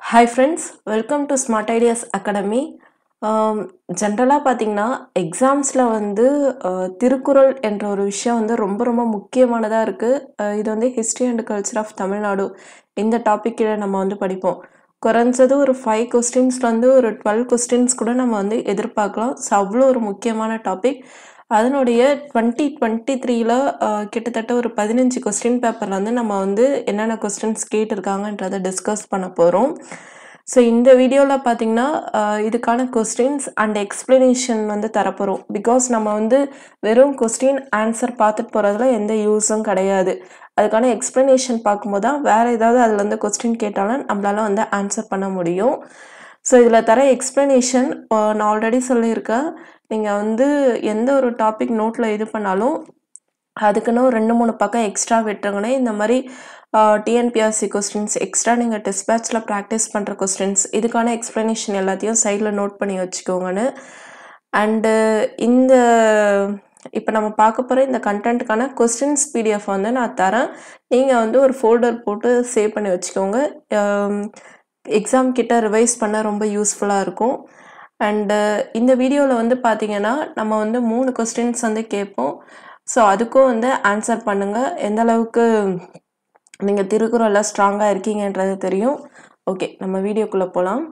hi friends welcome to smart ideas academy ஜென்ரலாக பார்த்தீங்கன்னா எக்ஸாம்ஸில் வந்து அஹ், திருக்குறள் என்ற ஒரு விஷயம் வந்து ரொம்ப ரொம்ப முக்கியமானதாக இருக்குது இது வந்து history and culture of Tamil Nadu topic கீழே நம்ம வந்து படிப்போம் குறைஞ்சது ஒரு ஃபைவ் கொஸ்டின்ஸ்லேருந்து ஒரு டுவெல் கொஸ்டின்ஸ் கூட நம்ம வந்து எதிர்பார்க்கலாம் ஸோ அவ்வளோ ஒரு முக்கியமான டாபிக் அதனுடைய டுவெண்ட்டி டுவெண்ட்டி த்ரீல கிட்டத்தட்ட ஒரு பதினஞ்சு கொஸ்டின் பேப்பரில் வந்து நம்ம வந்து என்னென்ன கொஸ்டின்ஸ் கேட்டிருக்காங்கன்றதை டிஸ்கஸ் பண்ண போகிறோம் ஸோ இந்த வீடியோவில் பார்த்தீங்கன்னா அஹ், இதுக்கான கொஸ்டின்ஸ் அண்ட் எக்ஸ்பிளனேஷன் வந்து தரப்போகிறோம் பிகாஸ் நம்ம வந்து வெறும் கொஸ்டின் ஆன்சர் பார்த்துட்டு போகிறதுல எந்த யூஸும் கிடையாது அதுக்கான எக்ஸ்பிளனேஷன் பார்க்கும்போது தான் வேறு ஏதாவது அதில் வந்து கொஸ்டின் கேட்டாலும் நம்மளால வந்து ஆன்சர் பண்ண முடியும் ஸோ இதில் தர எக்ஸ்ப்ளனேஷன் நான் ஆல்ரெடி சொல்லியிருக்கேன் நீங்கள் வந்து எந்த ஒரு டாபிக் நோட்டில் இது பண்ணாலும் அதுக்குன்னு ஒரு ரெண்டு மூணு பக்கம் எக்ஸ்ட்ரா விட்டுருங்கண்ணே இந்த மாதிரி டிஎன்பிஆர்சி கொஸ்டின்ஸ் எக்ஸ்ட்ரா நீங்கள் டெஸ்ட் பேட்சில் ப்ராக்டிஸ் பண்ணுற கொஸ்டின்ஸ் இதுக்கான எக்ஸ்ப்ளனேஷன் எல்லாத்தையும் சைடில் நோட் பண்ணி வச்சுக்கோங்கன்னு அண்டு இந்த இப்போ நம்ம பார்க்க போகிற இந்த கண்டென்ட்டுக்கான கொஸ்டின்ஸ் பிடிஎஃப் வந்து நான் தரேன் நீங்கள் வந்து ஒரு ஃபோல்டர் போட்டு சேவ் பண்ணி வச்சுக்கோங்க எக்ஸாம் கிட்ட ரிவைஸ் பண்ண ரொம்ப யூஸ்ஃபுல்லாக இருக்கும் அண்டு இந்த வீடியோவில் வந்து பார்த்தீங்கன்னா நம்ம வந்து மூணு கொஸ்டின்ஸ் வந்து கேட்போம் ஸோ அதுக்கும் வந்து ஆன்சர் பண்ணுங்கள் எந்த அளவுக்கு நீங்கள் திருக்குறளில் ஸ்ட்ராங்காக இருக்கீங்கன்றது தெரியும் ஓகே நம்ம வீடியோக்குள்ளே போகலாம்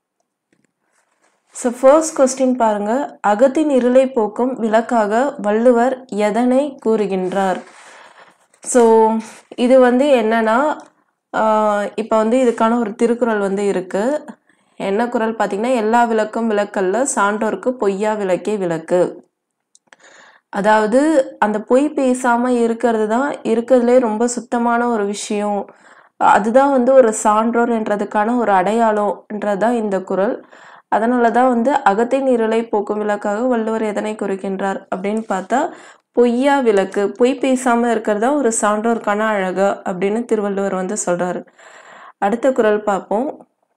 ஸோ ஃபர்ஸ்ட் கொஸ்டின் பாருங்க அகத்தின் இருளை போக்கும் விளக்காக வள்ளுவர் எதனை கூறுகின்றார் ஸோ இது வந்து என்னன்னா இப்போ வந்து இதுக்கான ஒரு திருக்குறள் வந்து இருக்கு என்ன குறள் பார்த்தீங்கன்னா எல்லா விளக்கும் விளக்கல்ல சான்றோருக்கு பொய்யா விளக்கே விளக்கு அதாவது அந்த பொய் பேசாம இருக்கிறது தான் இருக்கிறதுலே ரொம்ப சுத்தமான ஒரு விஷயம் அதுதான் வந்து ஒரு சான்றோர் என்றதுக்கான ஒரு அடையாளம்ன்றது தான் இந்த குறள் அதனால தான் வந்து அகத்தின் இருளை போக்கும் விளக்காக வள்ளுவர் எதனை குறிக்கின்றார் அப்படின்னு பார்த்தா பொய்யா விளக்கு பொய் பேசாம இருக்கிறதா ஒரு சான்றோருக்கான அழகு அப்படின்னு திருவள்ளுவர் வந்து சொல்றாரு அடுத்த குறள் பார்ப்போம்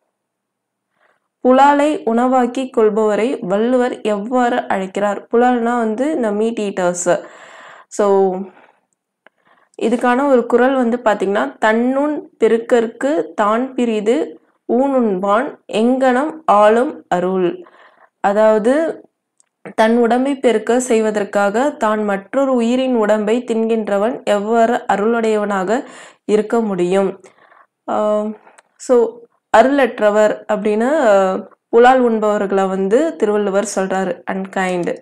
புலாலை உணவாக்கி கொள்பவரை வள்ளுவர் எவ்வாறு அழைக்கிறார் புலால்னா வந்து இந்த மீட் ஈட்டர்ஸ் ஸோ இதுக்கான ஒரு குறள் வந்து பார்த்தீங்கன்னா தன்னுண் பெருக்கற்கு தான் பிரிது ஊனுண்பான் எங்கனம் ஆளும் அருள் அதாவது தன் உடம்பை பெருக்க செய்வதற்காக தான் மற்றொரு உயிரின் உடம்பை தின்கின்றவன் எவ்வாறு அருளுடையவனாக இருக்க முடியும் ஸோ அருளற்றவர் அப்படின்னு அஹ், புலால் உண்பவர்களை வந்து திருவள்ளுவர் சொல்றாரு அன்கைண்ட்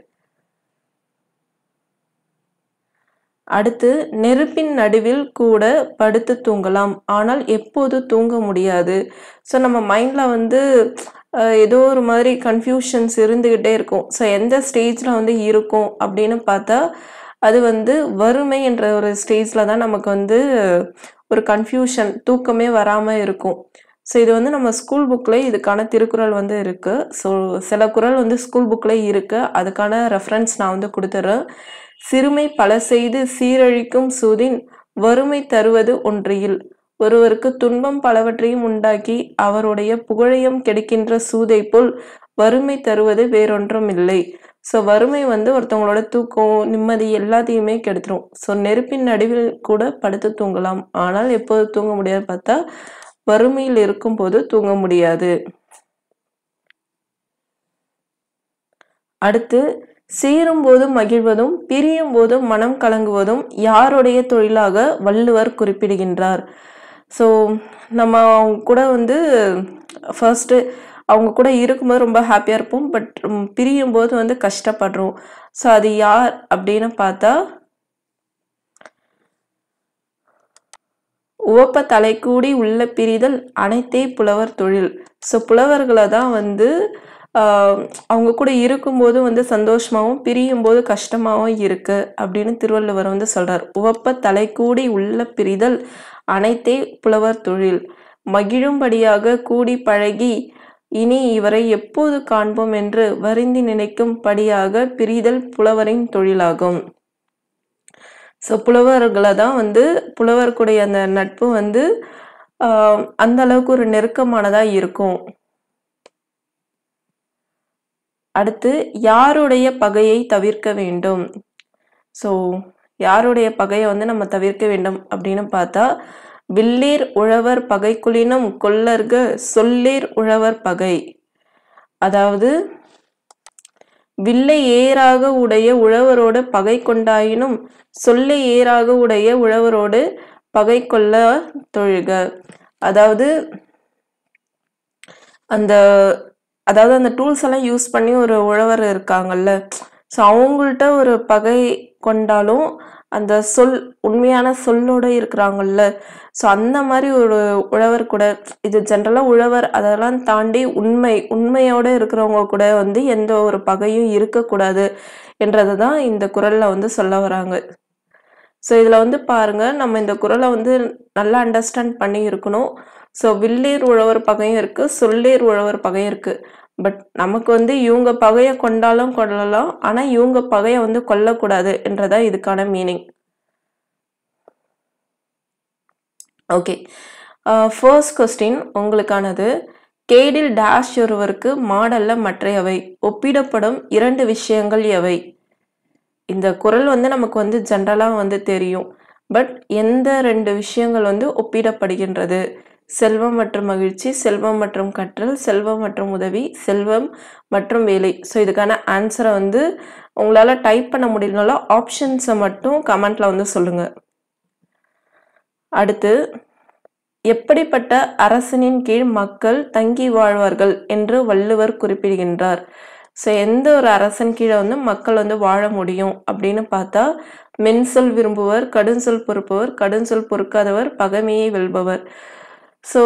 அடுத்து நெருப்பின் நடுவில் கூட படுத்து தூங்கலாம் ஆனால் எப்போது தூங்க முடியாது ஸோ நம்ம மைண்டில் வந்து அஹ், ஏதோ ஒரு மாதிரி கன்ஃபியூஷன்ஸ் இருந்துக்கிட்டே இருக்கும் ஸோ எந்த ஸ்டேஜில் வந்து இருக்கும் அப்படின்னு பார்த்தா அது வந்து வறுமை என்ற ஒரு ஸ்டேஜில் தான் நமக்கு வந்து ஒரு கன்ஃபியூஷன் தூக்கமே வராமல் இருக்கும் ஸோ இது வந்து நம்ம ஸ்கூல் புக்கில் இதுக்கான திருக்குறள் வந்து இருக்குது ஸோ சில குறள் வந்து ஸ்கூல் புக்கில் இருக்குது அதுக்கான ரெஃபரன்ஸ் நான் வந்து கொடுத்துட்றேன் சிறுமை பல செய்து சீரழிக்கும் சூதின் வறுமை தருவது ஒன்றியில் ஒருவருக்கு துன்பம் பலவற்றையும் உண்டாக்கி அவருடைய புகழையும் கெடுக்கின்ற சூதை போல் வறுமை தருவது வேறொன்றும் இல்லை ஸோ வறுமை வந்து ஒருத்தவங்களோட தூக்கம் நிம்மதி எல்லாத்தையுமே கெடுத்துரும் ஸோ நெருப்பின் நடுவில் கூட படுத்து தூங்கலாம் ஆனால் எப்போது தூங்க முடியாது பார்த்தா வறுமையில் இருக்கும்போது தூங்க முடியாது அடுத்து சேரும் போது மகிழ்வதும் பிரியும் போது மனம் கலங்குவதும் யாருடைய தொழிலாக வள்ளுவர் குறிப்பிடுகின்றார் ஸோ நம்ம அவங்க கூட வந்து ஃபர்ஸ்ட்டு அவங்க கூட இருக்கும்போது ரொம்ப ஹாப்பியாக இருப்போம் பட் பிரியும் போது வந்து கஷ்டப்படுறோம் ஸோ அது யார் அப்படின்னு பார்த்தா உவப்ப தலைக்கூடி உள்ள பிரிதல் அனைத்தே புலவர் தொழில் ஸோ புலவர்களை தான் வந்து ஆஹ், அவங்க கூட இருக்கும்போது வந்து சந்தோஷமாகவும் பிரியும் போது கஷ்டமாகவும் இருக்கு அப்படின்னு திருவள்ளுவர் வந்து சொல்றார் உவப்ப தலைக்கூடி உள்ள பிரிதல் அனைத்தே புலவர் தொழில் மகிழும்படியாக கூடி பழகி இனி இவரை எப்போது காண்போம் என்று வருந்தி நினைக்கும் படியாக பிரிதல் புலவரின் தொழிலாகும் ஸோ புலவர்களை தான் வந்து புலவர்க்குடைய அந்த நட்பு வந்து ஆஹ், அந்த அளவுக்கு ஒரு நெருக்கமானதாக இருக்கும் அடுத்து யாருடைய பகையை தவிர்க்க வேண்டும் ஸோ யாருடைய பகையை வந்து நம்ம தவிர்க்க வேண்டும் அப்படின்னு பார்த்தா வில்லீர் உழவர் பகைக்குளினும் கொல்லர்க சொல்லீர் உழவர் பகை அதாவது வில்லை ஏறாக உடைய உழவரோடு பகை கொண்டாயினும் சொல்லை ஏறாக உடைய உழவரோடு பகை கொள்ள தொழுக அதாவது அந்த அதாவது அந்த டூல்ஸ் எல்லாம் யூஸ் பண்ணி ஒரு உழவர் இருக்காங்கல்ல ஸோ அவங்கள்ட்ட ஒரு பகை கொண்டாலும் அந்த சொல் உண்மையான சொல்லோட இருக்கிறாங்கல்ல ஸோ அந்த மாதிரி ஒரு உழவர் கூட இது ஜென்ரலாக உழவர் அதெல்லாம் தாண்டி உண்மை உண்மையோட இருக்கிறவங்க கூட வந்து எந்த ஒரு பகையும் இருக்கக்கூடாது என்றது தான் இந்த குரலில் வந்து சொல்ல வராங்க ஸோ இதில் வந்து பாருங்க நம்ம இந்த குரலை வந்து நல்லா அண்டர்ஸ்டாண்ட் பண்ணி இருக்கணும் ஸோ வில்லீர் உழவர் பகையும் இருக்கு சொல்லீர் உழவர் பகையும் இருக்கு பட் நமக்கு வந்து இவங்க பகையை கொண்டாலும் கொள்ளலாம் ஆனால் இவங்க பகையை வந்து கொல்லக்கூடாது என்றதா இதுக்கான மீனிங் ஓகே ஃபர்ஸ்ட் கொஸ்டின் உங்களுக்கானது கேடில் டேஷ் ஒருவருக்கு மாடல்ல மற்றையவை ஒப்பிடப்படும் இரண்டு விஷயங்கள் எவை இந்த குரல் வந்து நமக்கு வந்து ஜென்ரலாக வந்து தெரியும் பட் எந்த ரெண்டு விஷயங்கள் வந்து ஒப்பிடப்படுகின்றது செல்வம் மற்றும் மகிழ்ச்சி செல்வம் மற்றும் கற்றல் செல்வம் மற்றும் உதவி செல்வம் மற்றும் வேலை ஸோ இதுக்கான ஆன்சரை வந்து உங்களால் டைப் பண்ண முடியலனாலும் ஆப்ஷன்ஸை மட்டும் கமெண்ட்ல வந்து சொல்லுங்க அடுத்து எப்படிப்பட்ட அரசனின் கீழ் மக்கள் தங்கி வாழ்வார்கள் என்று வள்ளுவர் குறிப்பிடுகின்றார் ஸோ எந்த ஒரு அரசன் கீழே வந்து மக்கள் வந்து வாழ முடியும் அப்படின்னு பார்த்தா மென்சொல் விரும்புவர் கடுஞ்சொல் பொறுப்பவர் கடுஞ்சொல் பொறுக்காதவர் பகைமையை வெல்பவர் ஸோ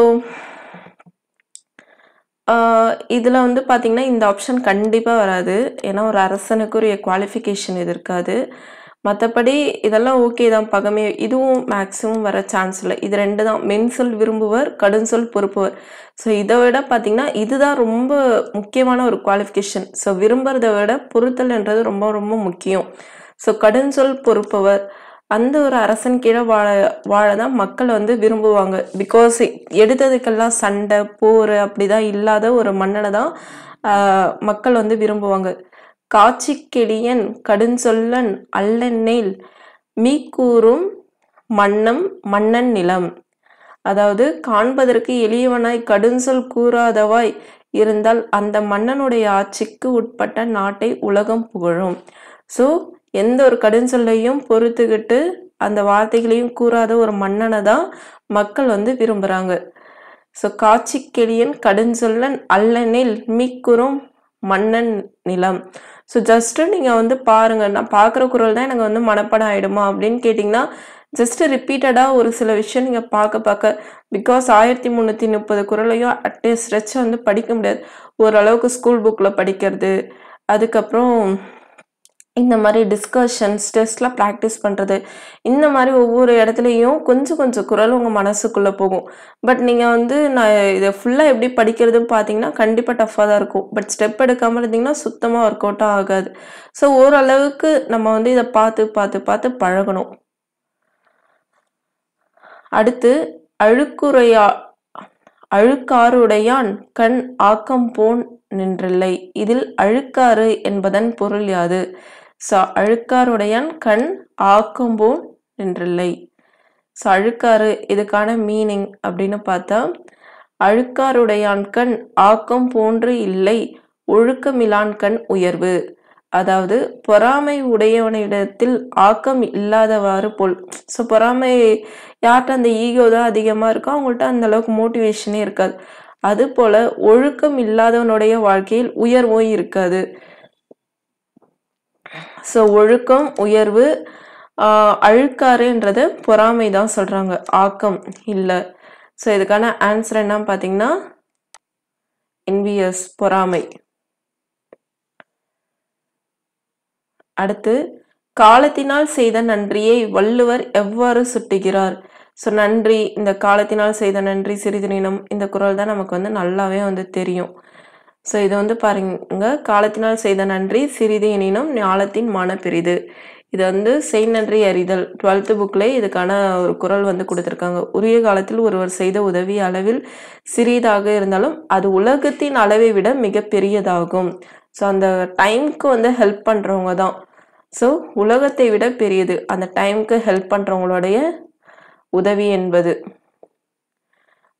இதில் வந்து பார்த்திங்கன்னா இந்த ஆப்ஷன் கண்டிப்பாக வராது ஏன்னா ஒரு அரசனுக்கு ஒரு குவாலிஃபிகேஷன் இது இருக்காது மற்றபடி இதெல்லாம் ஓகே தான் பகமை இதுவும் மேக்ஸிமம் வர சான்ஸ் இல்லை இது ரெண்டு தான் மென்சொல் விரும்புவர் கடுஞ்சொல் பொறுப்பவர் ஸோ இதை விட பார்த்திங்கன்னா இதுதான் ரொம்ப முக்கியமான ஒரு குவாலிஃபிகேஷன் ஸோ விரும்புறதை விட பொறுத்தல்ன்றது ரொம்ப ரொம்ப முக்கியம் ஸோ கடுஞ்சொல் பொறுப்பவர் அந்த ஒரு அரசன் கீழே வாழ வாழ தான் மக்கள் வந்து விரும்புவாங்க பிகாஸ் எடுத்ததுக்கெல்லாம் சண்டை போர் அப்படிதான் இல்லாத ஒரு மன்னனை தான் மக்கள் வந்து விரும்புவாங்க காட்சி கெளியன் கடுஞ்சொல்லன் அல்லெண்ணேல் மீக்கூறும் மன்னம் மன்னன் நிலம் அதாவது காண்பதற்கு எளியவனாய் கடுஞ்சொல் கூறாதவாய் இருந்தால் அந்த மன்னனுடைய ஆட்சிக்கு உட்பட்ட நாட்டை உலகம் புகழும் ஸோ எந்த ஒரு கடுஞ்சொல்லையும் பொறுத்துக்கிட்டு அந்த வார்த்தைகளையும் கூறாத ஒரு மன்னனை தான் மக்கள் வந்து விரும்புகிறாங்க ஸோ காட்சி கெளியன் கடுஞ்சொல்லன் அல்லனில் மீக்குறும் மன்னன் நிலம் ஸோ ஜஸ்ட்டு நீங்கள் வந்து பாருங்கள் நான் பார்க்குற குரல் தான் எனக்கு வந்து மனப்படம் ஆகிடுமா அப்படின்னு கேட்டிங்கன்னா ஜஸ்ட்டு ரிப்பீட்டடாக ஒரு சில விஷயம் நீங்கள் பார்க்க பார்க்க பிகாஸ் ஆயிரத்தி முந்நூற்றி முப்பது குரலையும் அட்லீஸ்ட் ஸ்ட்ரெச் வந்து படிக்க முடியாது ஓரளவுக்கு ஸ்கூல் புக்கில் படிக்கிறது அதுக்கப்புறம் இந்த மாதிரி டிஸ்கஷன்ஸ் டெஸ்ட்லாம் ப்ராக்டிஸ் பண்ணுறது இந்த மாதிரி ஒவ்வொரு இடத்துலையும் கொஞ்சம் கொஞ்சம் குரல் உங்கள் மனசுக்குள்ளே போகும் பட் நீங்கள் வந்து நான் இதை ஃபுல்லாக எப்படி படிக்கிறதுன்னு பார்த்தீங்கன்னா கண்டிப்பாக டஃப்பாக தான் இருக்கும் பட் ஸ்டெப் எடுக்காமல் இருந்தீங்கன்னா சுத்தமாக ஒர்க் அவுட்டாக ஆகாது ஸோ ஓரளவுக்கு நம்ம வந்து இதை பார்த்து பார்த்து பார்த்து பழகணும் அடுத்து அழுக்குறையா அழுக்காறுடையான் கண் ஆக்கம் போன் நின்றில்லை இதில் அழுக்காறு என்பதன் பொருள் யாது ஸோ அழுக்காறுடையான் கண் ஆக்கம் போன் நின்றில்லை ஸோ அழுக்காறு இதுக்கான மீனிங் அப்படின்னு பார்த்தா அழுக்காறுடையான் கண் ஆக்கம் போன்று இல்லை ஒழுக்கமிலான் கண் உயர்வு அதாவது பொறாமை உடையவனிடத்தில் ஆக்கம் இல்லாதவாறு போல் ஸோ பொறாமை யார்கிட்ட அந்த ஈகோ தான் அதிகமாக இருக்கோ அவங்கள்ட்ட அந்த அளவுக்கு மோட்டிவேஷனே இருக்காது அது போல ஒழுக்கம் இல்லாதவனுடைய வாழ்க்கையில் உயர்வும் இருக்காது ஸோ ஒழுக்கம் உயர்வு அழுக்காறுன்றது பொறாமை தான் சொல்றாங்க ஆக்கம் இல்லை ஸோ இதுக்கான ஆன்சர் என்ன பார்த்தீங்கன்னா என்விஎஸ் பொறாமை அடுத்து காலத்தினால் செய்த நன்றியை வள்ளுவர் எவ்வாறு சுட்டுகிறார் ஸோ நன்றி இந்த காலத்தினால் செய்த நன்றி சிறிதனினம் இந்த குரல் தான் நமக்கு வந்து நல்லாவே வந்து தெரியும் ஸோ இது வந்து பாருங்க காலத்தினால் செய்த நன்றி சிறிது எனினும் ஞாலத்தின் மான பெரிது இது வந்து செய் நன்றி அறிதல் டுவெல்த்து புக்கில் இதுக்கான ஒரு குரல் வந்து கொடுத்துருக்காங்க உரிய காலத்தில் ஒருவர் செய்த உதவி அளவில் சிறியதாக இருந்தாலும் அது உலகத்தின் அளவை விட மிக பெரியதாகும் ஸோ அந்த டைம்க்கு வந்து ஹெல்ப் பண்ணுறவங்க தான் ஸோ உலகத்தை விட பெரியது அந்த டைம்க்கு ஹெல்ப் பண்ணுறவங்களுடைய உதவி என்பது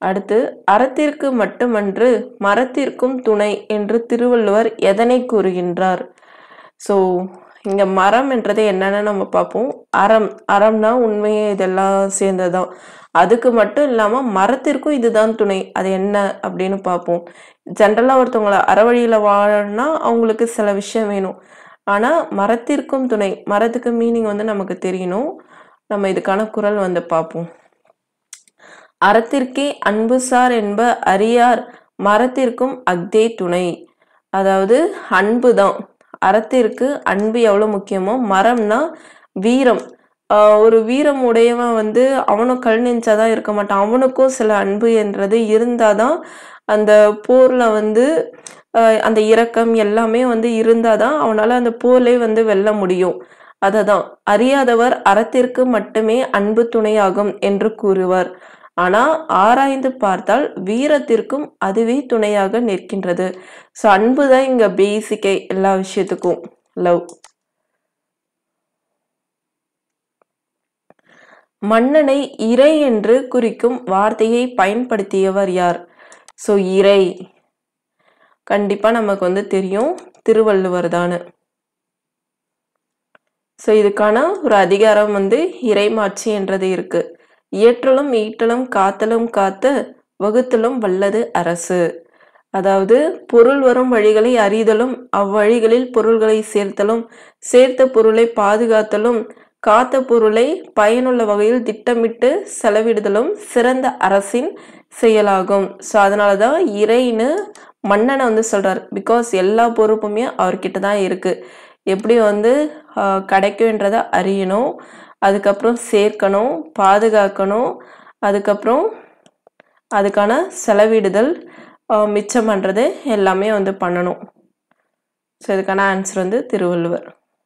அடுத்து அறத்திற்கு மட்டுமன்று மரத்திற்கும் துணை என்று திருவள்ளுவர் எதனை கூறுகின்றார் ஸோ இங்க மரம் என்றது என்னன்னு நம்ம பார்ப்போம் அறம் அறம்னா உண்மையே இதெல்லாம் சேர்ந்ததுதான் அதுக்கு மட்டும் இல்லாம மரத்திற்கும் இதுதான் துணை அது என்ன அப்படின்னு பார்ப்போம் ஜென்ரலா ஒருத்தவங்கள அறவழியில வாழணும்னா அவங்களுக்கு சில விஷயம் வேணும் ஆனா மரத்திற்கும் துணை மரத்துக்கு மீனிங் வந்து நமக்கு தெரியணும் நம்ம இதுக்கான குரல் வந்து பார்ப்போம் அறத்திற்கே அன்புசார் என்ப அறியார் மரத்திற்கும் அக்தே துணை அதாவது அன்பு தான் அறத்திற்கு அன்பு எவ்வளோ முக்கியமோ மரம்னா வீரம் ஆஹ் ஒரு வீரம் உடையவன் வந்து அவனும் கல் நெஞ்சாதான் இருக்க மாட்டான் அவனுக்கும் சில அன்பு என்றது இருந்தாதான் அந்த போர்ல வந்து ஆஹ் அந்த இரக்கம் எல்லாமே வந்து இருந்தாதான் அவனால அந்த போர்லே வந்து வெல்ல முடியும் அததான் அறியாதவர் அறத்திற்கு மட்டுமே அன்பு துணையாகும் என்று கூறுவர் ஆனா ஆராய்ந்து பார்த்தால் வீரத்திற்கும் அதுவே துணையாக நிற்கின்றது ஸோ அன்பு தான் இங்க பேசிக்கே எல்லா விஷயத்துக்கும் லவ் மன்னனை இறை என்று குறிக்கும் வார்த்தையை பயன்படுத்தியவர் யார் ஸோ இறை கண்டிப்பா நமக்கு வந்து தெரியும் திருவள்ளுவர் தானு ஸோ இதுக்கான ஒரு அதிகாரம் வந்து இறைமாட்சி என்றது இருக்கு இயற்றலும் ஈட்டலும் காத்தலும் காத்த வகுத்தலும் வல்லது அரசு அதாவது பொருள் வரும் வழிகளை அறிதலும் அவ்வழிகளில் பொருள்களை சேர்த்தலும் சேர்த்த பொருளை பாதுகாத்தலும் காத்த பொருளை பயனுள்ள வகையில் திட்டமிட்டு செலவிடுதலும் சிறந்த அரசின் செயலாகும் ஸோ அதனால தான் இறைன்னு மன்னனை வந்து சொல்றார் பிகாஸ் எல்லா பொறுப்புமே அவர்கிட்ட தான் இருக்கு எப்படி வந்து ஆஹ், கிடைக்குன்றத அறியணும் அதுக்கப்புறம் சேர்க்கணும் பாதுகாக்கணும் அதுக்கப்புறம் அதுக்கான செலவிடுதல் ஆஹ், மிச்சம் பண்ணுறது எல்லாமே வந்து பண்ணணும் ஸோ இதுக்கான ஆன்சர் வந்து திருவள்ளுவர்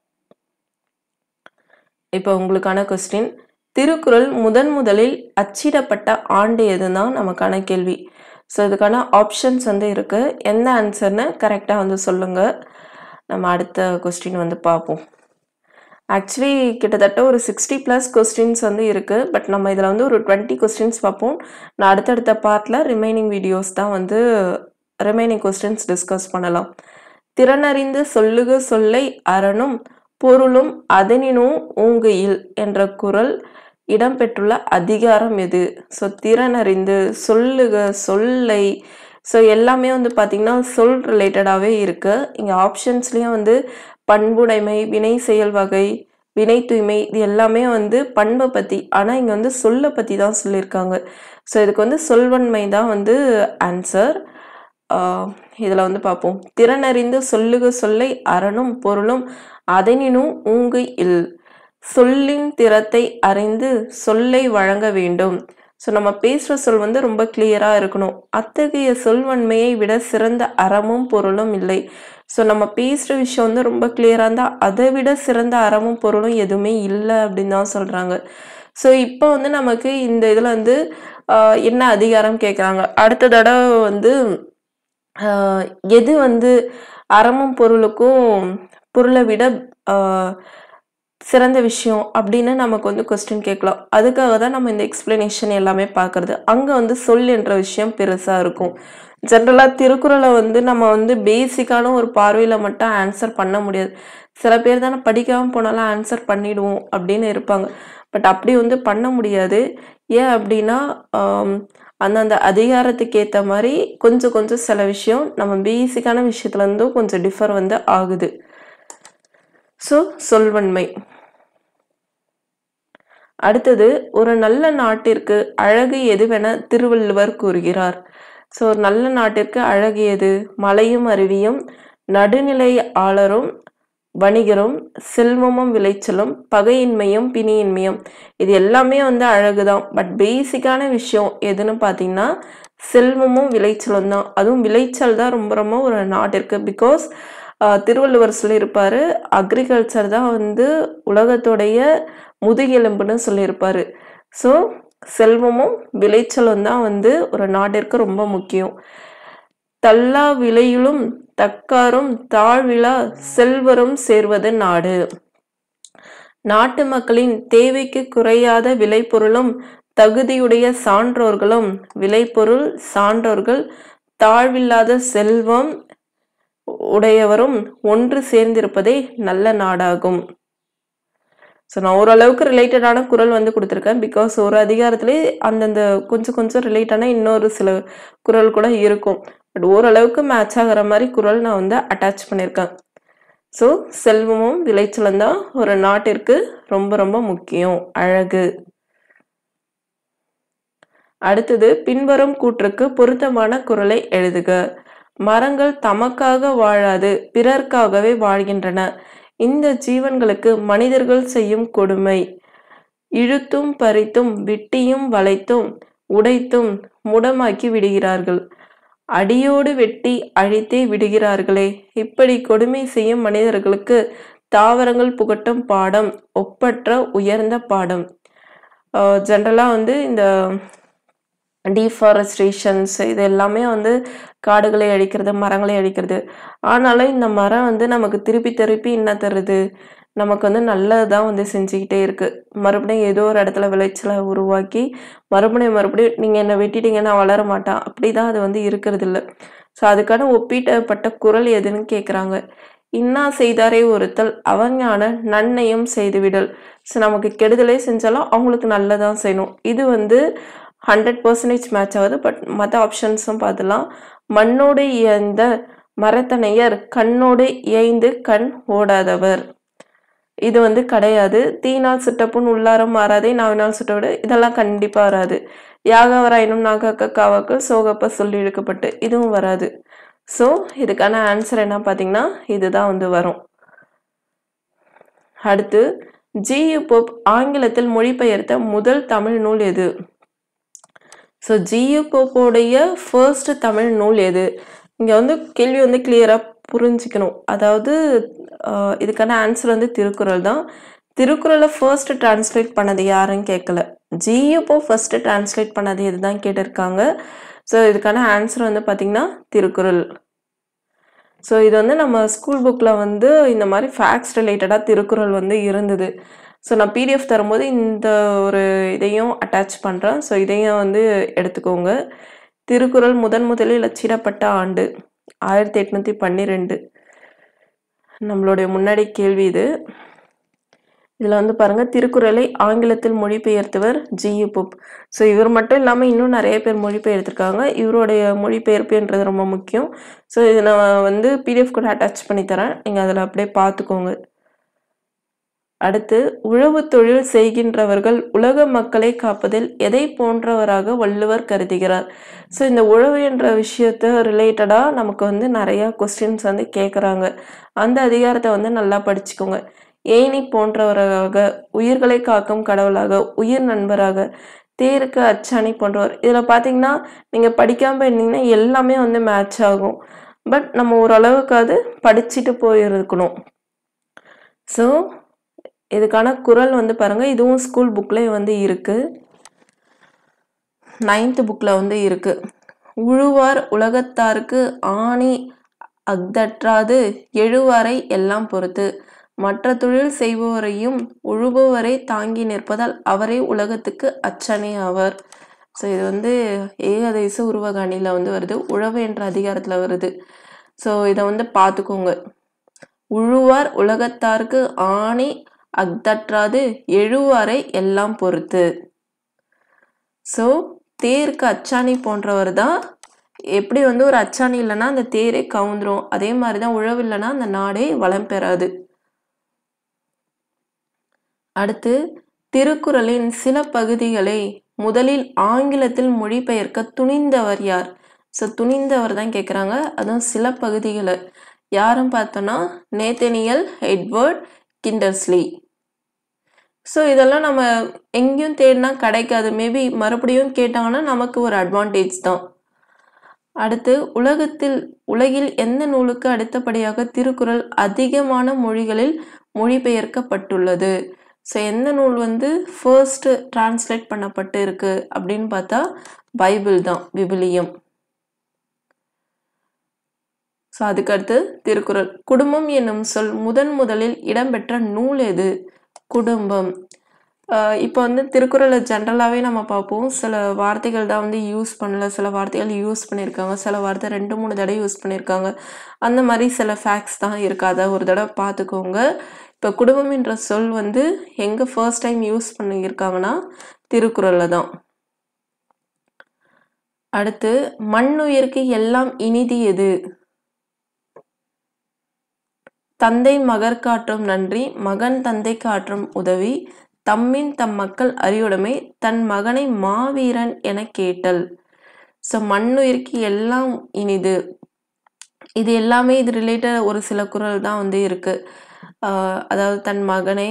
இப்போ உங்களுக்கான கொஸ்டின் திருக்குறள் முதன் முதலில் அச்சிடப்பட்ட ஆண்டு எதுனா நமக்கான கேள்வி ஸோ இதுக்கான ஆப்ஷன்ஸ் வந்து இருக்கு எந்த ஆன்சர்னு கரெக்டாக வந்து சொல்லுங்க நம்ம அடுத்த கொஸ்டின் வந்து பார்ப்போம் ஆக்சுவலி கிட்டத்தட்ட ஒரு சிக்ஸ்டி ப்ளஸ் கொஸ்டின்ஸ் வந்து இருக்கு பட் நம்ம இதில் வந்து ஒரு டுவெண்ட்டி கொஸ்டின்ஸ் பார்ப்போம் நான் அடுத்தடுத்த பார்ட்டில் ரிமைனிங் வீடியோஸ் தான் வந்து ரிமைனிங் கொஸ்டின்ஸ் டிஸ்கஸ் பண்ணலாம் திறனறிந்து சொல்லுக சொல்லை அறனும் பொருளும் அதனினும் ஊங்குயில் என்ற குறள் இடம்பெற்றுள்ள அதிகாரம் எது ஸோ திறனறிந்து சொல்லுக சொல்லை ஸோ எல்லாமே வந்து பார்த்திங்கன்னா சொல் ரிலேட்டடாகவே இருக்கு இங்கே ஆப்ஷன்ஸ்லேயும் வந்து பண்புடைமை வினை செயல் வகை வினை தூய்மை இது எல்லாமே வந்து பண்பை பற்றி ஆனால் இங்கே வந்து சொல்லை பற்றி தான் சொல்லியிருக்காங்க ஸோ இதுக்கு வந்து சொல்வன்மை தான் வந்து ஆன்சர் இதில் வந்து பார்ப்போம் திறனறிந்து சொல்லுக சொல்லை அறனும் பொருளும் அதனினும் ஊங்கு இல் சொல்லின் திறத்தை அறிந்து சொல்லை வழங்க வேண்டும் ஸோ நம்ம பேசுகிற சொல் வந்து ரொம்ப கிளியராக இருக்கணும் அத்தகைய சொல்வன்மையை விட சிறந்த அறமும் பொருளும் இல்லை ஸோ நம்ம பேசுகிற விஷயம் வந்து ரொம்ப கிளியராக இருந்தால் அதை விட சிறந்த அறமும் பொருளும் எதுவுமே இல்லை அப்படின்னு தான் சொல்கிறாங்க ஸோ இப்போ வந்து நமக்கு இந்த இதில் வந்து ஆஹ், என்ன அதிகாரம் கேட்குறாங்க அடுத்த தடவை வந்து ஆஹ், எது வந்து அறமும் பொருளுக்கும் பொருளை விட ஆஹ், சிறந்த விஷயம் அப்படின்னு நமக்கு வந்து கொஸ்டின் கேட்கலாம் அதுக்காக தான் நம்ம இந்த எக்ஸ்பிளனேஷன் எல்லாமே பார்க்கறது அங்கே வந்து சொல் என்ற விஷயம் பெருசாக இருக்கும் ஜென்ரலாக திருக்குறளை வந்து நம்ம வந்து பேசிக்கான ஒரு பார்வையில் மட்டும் ஆன்சர் பண்ண முடியாது சில பேர் தானே படிக்காமல் போனாலும் ஆன்சர் பண்ணிடுவோம் அப்படின்னு இருப்பாங்க பட் அப்படி வந்து பண்ண முடியாது ஏன் அப்படின்னா ஆம், அந்தந்த அதிகாரத்துக்கு ஏற்ற மாதிரி கொஞ்சம் கொஞ்சம் சில விஷயம் நம்ம பேசிக்கான விஷயத்துலேருந்தும் கொஞ்சம் டிஃபர் வந்து ஆகுது ஸோ சொல்வன்மை அடுத்தது ஒரு நல்ல நாட்டிற்கு அழகு எதுவென திருவள்ளுவர் கூறுகிறார் ஸோ ஒரு நல்ல நாட்டிற்கு அழகு எது மலையும் அருவியும் நடுநிலை ஆளரும் வணிகரும் செல்வமும் விளைச்சலும் பகையின்மையும் பிணியின்மையும் இது எல்லாமே வந்து அழகுதான் பட் பேசிக்கான விஷயம் எதுன்னு பார்த்தீங்கன்னா செல்வமும் விளைச்சலும் தான் அதுவும் விளைச்சல் தான் ரொம்ப ரொம்ப ஒரு நாட்டிற்கு பிகாஸ் திருவள்ளுவர் சொல்லியிருப்பாரு அக்ரிகல்ச்சர் தான் வந்து உலகத்துடைய முதுகெலும்புன்னு சொல்லியிருப்பாரு ஸோ செல்வமும் விளைச்சலும் தான் வந்து ஒரு நாட்டிற்கு ரொம்ப முக்கியம் தல்லா விலையிலும் தக்காரும் தாழ்விழா செல்வரும் சேர்வது நாடு நாட்டு மக்களின் தேவைக்கு குறையாத விளைபொருளும் தகுதியுடைய சான்றோர்களும் விளைபொருள் சான்றோர்கள் தாழ்வில்லாத செல்வம் உடையவரும் ஒன்று சேர்ந்திருப்பதே நல்ல நாடாகும் ஸோ நான் ஓரளவுக்கு ரிலேட்டடான குரல் வந்து கொடுத்துருக்கேன் பிகாஸ் ஒரு அதிகாரத்திலே அந்தந்த கொஞ்சம் கொஞ்சம் ரிலேட்டான இன்னொரு சில குரல் கூட இருக்கும் பட் ஓரளவுக்கு மேட்ச் ஆகிற மாதிரி குரல் நான் வந்து அட்டாச் பண்ணியிருக்கேன் ஸோ செல்வமும் விளைச்சலும் தான் ஒரு நாட்டிற்கு ரொம்ப ரொம்ப முக்கியம் அழகு அடுத்தது பின்வரும் கூற்றுக்கு பொருத்தமான குரலை எழுதுக மரங்கள் தமக்காக வாழாது பிறர்க்காகவே வாழ்கின்றன இந்த ஜீவன்களுக்கு மனிதர்கள் செய்யும் கொடுமை இழுத்தும் பறித்தும் வெட்டியும் வளைத்தும் உடைத்தும் முடமாக்கி விடுகிறார்கள் அடியோடு வெட்டி அழித்தே விடுகிறார்களே இப்படி கொடுமை செய்யும் மனிதர்களுக்கு தாவரங்கள் புகட்டும் பாடம் ஒப்பற்ற உயர்ந்த பாடம் ஜென்ரலாக வந்து இந்த டீஃபாரஸ்ட்ரேஷன்ஸ் இது எல்லாமே வந்து காடுகளை அழிக்கிறது மரங்களை அழிக்கிறது ஆனாலும் இந்த மரம் வந்து நமக்கு திருப்பி திருப்பி என்ன தருது நமக்கு வந்து நல்லது தான் வந்து செஞ்சுக்கிட்டே இருக்கு மறுபடியும் ஏதோ ஒரு இடத்துல விளைச்சலை உருவாக்கி மறுபடியும் மறுபடியும் நீங்கள் என்னை வெட்டிட்டீங்கன்னா வளர மாட்டான் அப்படி தான் அது வந்து இருக்கிறது இல்லை ஸோ அதுக்கான ஒப்பீட்டப்பட்ட குரல் எதுன்னு கேட்குறாங்க இன்னா செய்தாரே ஒருத்தல் அவஞான நன்மையும் செய்துவிடல் ஸோ நமக்கு கெடுதலே செஞ்சாலும் அவங்களுக்கு நல்லதான் செய்யணும் இது வந்து ஹண்ட்ரட் பர்சன்டேஜ் மேட்ச் ஆகுது பட் மற்ற ஆப்ஷன்ஸும் பார்த்துலாம் மண்ணோடு இயந்த மரத்தனையர் கண்ணோடு இயைந்து கண் ஓடாதவர் இது வந்து கிடையாது தீனால் சுட்டப்புண் உள்ளாரம் மாறாதே நாவினால் சுட்டவிடு இதெல்லாம் கண்டிப்பாக வராது யாகவராயினும் நாகக்க காவாக்கள் சோகப்ப சொல்லி இழுக்கப்பட்டு இதுவும் வராது ஸோ இதுக்கான ஆன்சர் என்ன பார்த்தீங்கன்னா இதுதான் வந்து வரும் அடுத்து ஜியு போப் ஆங்கிலத்தில் மொழிபெயர்த்த முதல் தமிழ் நூல் எது ஸோ ஜியு போப்போடைய ஃபர்ஸ்ட் தமிழ் நூல் எது இங்கே வந்து கேள்வி வந்து கிளியராக புரிஞ்சுக்கணும் அதாவது இதுக்கான ஆன்சர் வந்து திருக்குறள் தான் திருக்குறளை ஃபர்ஸ்ட் டிரான்ஸ்லேட் பண்ணது யாருன்னு கேட்கல ஜியு போ ஃபர்ஸ்ட் டிரான்ஸ்லேட் பண்ணது இதுதான் கேட்டிருக்காங்க ஸோ இதுக்கான ஆன்சர் வந்து பார்த்திங்கன்னா திருக்குறள் ஸோ இது வந்து நம்ம ஸ்கூல் புக்கில் வந்து இந்த மாதிரி ஃபேக்ட்ஸ் ரிலேட்டடாக திருக்குறள் வந்து இருந்தது ஸோ நான் பிடிஎஃப் தரும்போது இந்த ஒரு இதையும் அட்டாச் பண்ணுறேன் ஸோ இதையும் வந்து எடுத்துக்கோங்க திருக்குறள் முதன் முதலில் அச்சிடப்பட்ட ஆண்டு ஆயிரத்தி எட்நூற்றி பன்னிரெண்டு நம்மளுடைய முன்னாடி கேள்வி இது இதில் வந்து பாருங்கள் திருக்குறளை ஆங்கிலத்தில் மொழிபெயர்த்தவர் ஜியு புப் ஸோ இவர் மட்டும் இல்லாமல் இன்னும் நிறைய பேர் மொழிபெயர்த்திருக்காங்க இவருடைய மொழிபெயர்ப்புன்றது ரொம்ப முக்கியம் ஸோ இதை நான் வந்து பிடிஎஃப் கூட அட்டாச் பண்ணி தரேன் நீங்கள் அதில் அப்படியே பார்த்துக்கோங்க அடுத்து உழவு தொழில் செய்கின்றவர்கள் உலக மக்களை காப்பதில் எதை போன்றவராக வள்ளுவர் கருதுகிறார் ஸோ இந்த உழவு என்ற விஷயத்த ரிலேட்டடாக நமக்கு வந்து நிறையா கொஸ்டின்ஸ் வந்து கேட்குறாங்க அந்த அதிகாரத்தை வந்து நல்லா படிச்சுக்கோங்க ஏனி போன்றவராக உயிர்களை காக்கும் கடவுளாக உயிர் நண்பராக தேருக்கு அச்சாணி போன்றவர் இதில் பார்த்தீங்கன்னா நீங்கள் படிக்காமல் இருந்தீங்கன்னா எல்லாமே வந்து மேட்ச் ஆகும் பட் நம்ம ஓரளவுக்காவது படிச்சுட்டு போயிருக்கணும் ஸோ இதுக்கான குரல் வந்து பாருங்கள் இதுவும் ஸ்கூல் புக்கில் வந்து இருக்குது நைன்த்து புக்கில் வந்து இருக்குது உழுவார் உலகத்தாருக்கு ஆணி அக்தற்றாது எழுவாரை எல்லாம் பொறுத்து மற்ற தொழில் செய்பவரையும் உழுபவரை தாங்கி நிற்பதால் அவரே உலகத்துக்கு அச்சனை ஆவார் ஸோ இது வந்து ஏகதேச உருவகாணியில் வந்து வருது உழவு என்ற அதிகாரத்தில் வருது ஸோ இதை வந்து பார்த்துக்கோங்க உழுவார் உலகத்தாருக்கு ஆணி அக்தற்றாது எழுவாரை எல்லாம் பொறுத்து ஸோ தேருக்கு அச்சாணி போன்றவர் தான் எப்படி வந்து ஒரு அச்சாணி இல்லைன்னா அந்த தேரே கவுந்துரும் அதே மாதிரி தான் உழவு இல்லைன்னா அந்த நாடே வளம் பெறாது அடுத்து திருக்குறளின் சில பகுதிகளை முதலில் ஆங்கிலத்தில் மொழிபெயர்க்க துணிந்தவர் யார் ஸோ துணிந்தவர் தான் கேட்குறாங்க அதுவும் சில பகுதிகளை யாரும் பார்த்தோன்னா நேத்தனியல் எட்வர்ட் கிண்டர்ஸ்லி ஸோ இதெல்லாம் நம்ம எங்கேயும் தேடினா கிடைக்காது மேபி மறுபடியும் கேட்டாங்கன்னா நமக்கு ஒரு அட்வான்டேஜ் தான் அடுத்து உலகத்தில் உலகில் எந்த நூலுக்கு அடுத்தபடியாக திருக்குறள் அதிகமான மொழிகளில் மொழிபெயர்க்கப்பட்டுள்ளது ஸோ எந்த நூல் வந்து ஃபர்ஸ்ட் டிரான்ஸ்லேட் பண்ணப்பட்டு இருக்கு அப்படின்னு பார்த்தா பைபிள் தான் விபிலியம் ஸோ அதுக்கடுத்து திருக்குறள் குடும்பம் என்னும் சொல் முதன் முதலில் இடம்பெற்ற நூல் எது குடும்பம் இப்போ வந்து திருக்குறளை ஜென்ரலாகவே நம்ம பார்ப்போம் சில வார்த்தைகள் தான் வந்து யூஸ் பண்ணல சில வார்த்தைகள் யூஸ் பண்ணியிருக்காங்க சில வார்த்தை ரெண்டு மூணு தடவை யூஸ் பண்ணியிருக்காங்க அந்த மாதிரி சில ஃபேக்ட்ஸ் தான் இருக்குது அதை ஒரு தடவை பார்த்துக்கோங்க இப்போ குடும்பம் என்ற சொல் வந்து எங்கே ஃபர்ஸ்ட் டைம் யூஸ் பண்ணியிருக்காங்கன்னா திருக்குறளில் தான் அடுத்து மண்ணுயிருக்கு எல்லாம் இனிது எது தந்தை மகர் காற்றும் நன்றி மகன் தந்தை காற்றும் உதவி தம்மின் தம் மக்கள் அறிவுடைமை தன் மகனை மாவீரன் என கேட்டல் ஸோ மண்ணுயிருக்கு எல்லாம் இனிது இது எல்லாமே இது ரிலேட்டட் ஒரு சில குரல் தான் வந்து இருக்கு ஆஹ் அதாவது தன் மகனை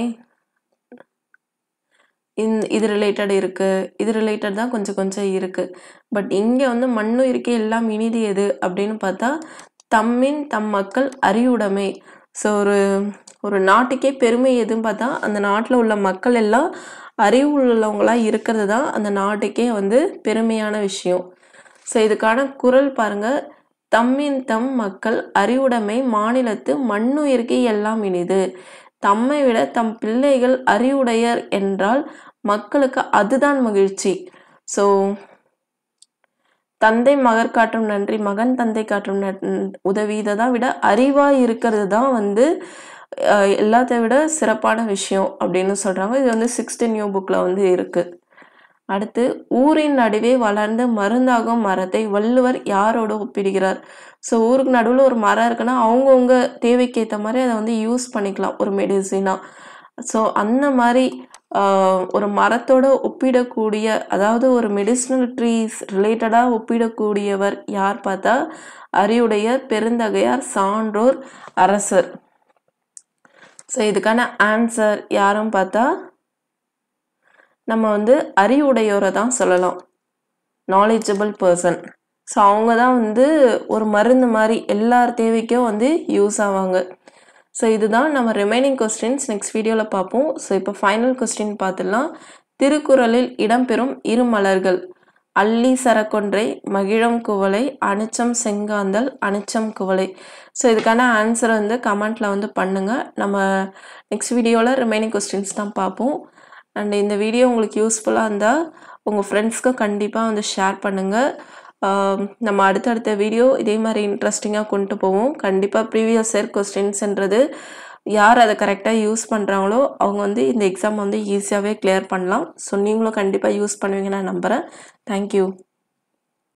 இந் இது ரிலேட்டட் இருக்கு இது ரிலேட்டட் தான் கொஞ்சம் கொஞ்சம் இருக்கு பட் இங்க வந்து மண்ணுயிருக்கு எல்லாம் இனிது எது அப்படின்னு பார்த்தா தம்மின் தம் மக்கள் அறிவுடைமை ஸோ ஒரு ஒரு நாட்டுக்கே பெருமை எதுன்னு பார்த்தா அந்த நாட்டில் உள்ள மக்கள் எல்லாம் அறிவு உள்ளவங்களா இருக்கிறது தான் அந்த நாட்டுக்கே வந்து பெருமையான விஷயம் ஸோ இதுக்கான குரல் பாருங்க தம்மின் தம் மக்கள் அறிவுடைமை மாநிலத்து மண்ணுயிர்க்கு எல்லாம் இனிது தம்மை விட தம் பிள்ளைகள் அறிவுடையர் என்றால் மக்களுக்கு அதுதான் மகிழ்ச்சி ஸோ தந்தை மகர் காட்டும் நன்றி மகன் தந்தை காட்டும் நன்- உதவி இதை தான் விட அறிவா இருக்கிறது தான் வந்து அஹ், எல்லாத்தை விட சிறப்பான விஷயம் அப்படின்னு சொல்றாங்க இது வந்து சிக்ஸ்டி நியூ புக்ல வந்து இருக்கு அடுத்து ஊரின் நடுவே வளர்ந்த மருந்தாகும் மரத்தை வள்ளுவர் யாரோட ஒப்பிடுகிறார் ஸோ ஊருக்கு நடுவில் ஒரு மரம் இருக்குன்னா அவங்கவுங்க தேவைக்கு ஏற்ற மாதிரி அதை வந்து யூஸ் பண்ணிக்கலாம் ஒரு மெடிசினா ஸோ அந்த மாதிரி ஆஹ், ஒரு மரத்தோட ஒப்பிடக்கூடிய அதாவது ஒரு மெடிசினல் ட்ரீஸ் ரிலேட்டடாக ஒப்பிடக்கூடியவர் யார் பார்த்தா அறிவுடையர் பெருந்தகையார் சான்றோர் அரசர் ஸோ இதுக்கான ஆன்சர் யாரும் பார்த்தா நம்ம வந்து அறிவுடையோரை தான் சொல்லலாம் நாலேஜபிள் பர்சன் ஸோ அவங்க தான் வந்து ஒரு மருந்து மாதிரி எல்லார் தேவைக்கும் வந்து யூஸ் ஆவாங்க ஸோ இதுதான் நம்ம ரிமைனிங் கொஸ்டின்ஸ் நெக்ஸ்ட் வீடியோவில் பார்ப்போம் ஸோ இப்போ ஃபைனல் கொஸ்டின் பார்த்துடலாம் திருக்குறளில் இடம்பெறும் இரு மலர்கள் அல்லி சரக்கொன்றை மகிழம் குவளை அனிச்சம் செங்காந்தல் அனிச்சம் குவளை ஸோ இதுக்கான ஆன்சர் வந்து கமெண்ட்டில் வந்து பண்ணுங்கள் நம்ம நெக்ஸ்ட் வீடியோவில் ரிமைனிங் கொஸ்டின்ஸ் தான் பார்ப்போம் அண்ட் இந்த வீடியோ உங்களுக்கு யூஸ்ஃபுல்லாக இருந்தால் உங்கள் ஃப்ரெண்ட்ஸ்க்கு கண்டிப்பாக வந்து ஷேர் பண்ணுங்கள் நம்ம அடுத்தடுத்த வீடியோ இதே மாதிரி இன்ட்ரெஸ்டிங்காக கொண்டு போவோம் கண்டிப்பாக ப்ரீவியஸ் இயர் கொஸ்டின்ஸ்ன்றது யார் அதை கரெக்டாக யூஸ் பண்ணுறாங்களோ அவங்க வந்து இந்த எக்ஸாம் வந்து ஈஸியாகவே கிளியர் பண்ணலாம் ஸோ நீங்களும் கண்டிப்பாக யூஸ் பண்ணுவீங்கன்னு நான் நம்புகிறேன் தேங்க்யூ